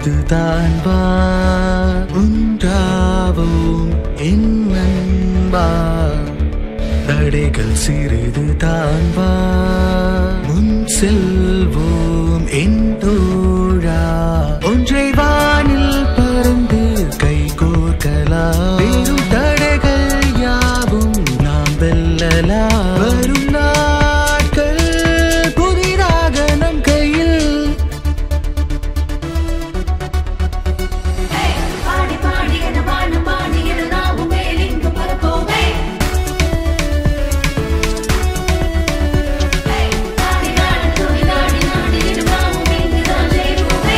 இதுதான் வா உண்டாவும் என் நண்பா தடைகள் சிறிது தான் வா முன் செல்வோம் என் தோழா ஒன்றை வானில் பறந்து கை கோர்க்கலாம் பெரும் தடைகள் யாவும் நாம் வெல்லலாம் வரும் நாட்கள் புதிதாக நம் கையில் பாடி பாடி என வானம் பாடி என நாமும் மேலிங்கு பரப்போமே நாடி நாடு துணி நாடி நாடி என நாமும் இங்குதான் சேருவோமே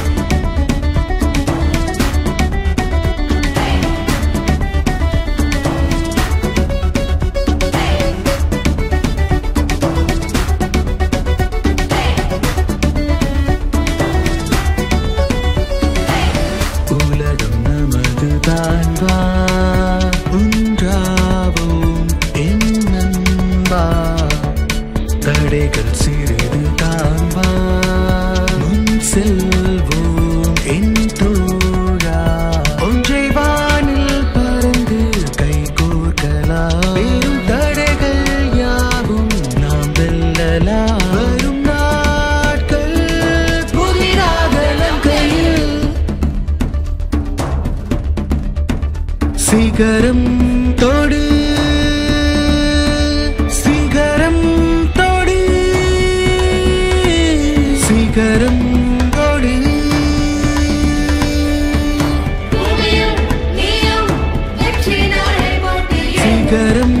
உலகம் நமது தான் வா உன்றாவோம் என் நண்பா தடைகள் சிறிது தான் வா முன் செல்வோம் என் தோழா ஒன்றை வானில் பறந்து கை கோர்க்கலாம் பெரும் தடைகள் யாவும் நாம் வெல்லலாம் வரும் நாட்கள் புதிதாக நம் கையில் சிகரம் தொடு சிகரம் தொடு சிகரம் தொடு பூமியும் நீயும் வெற்றி நாளை போட்டியே சிகரம்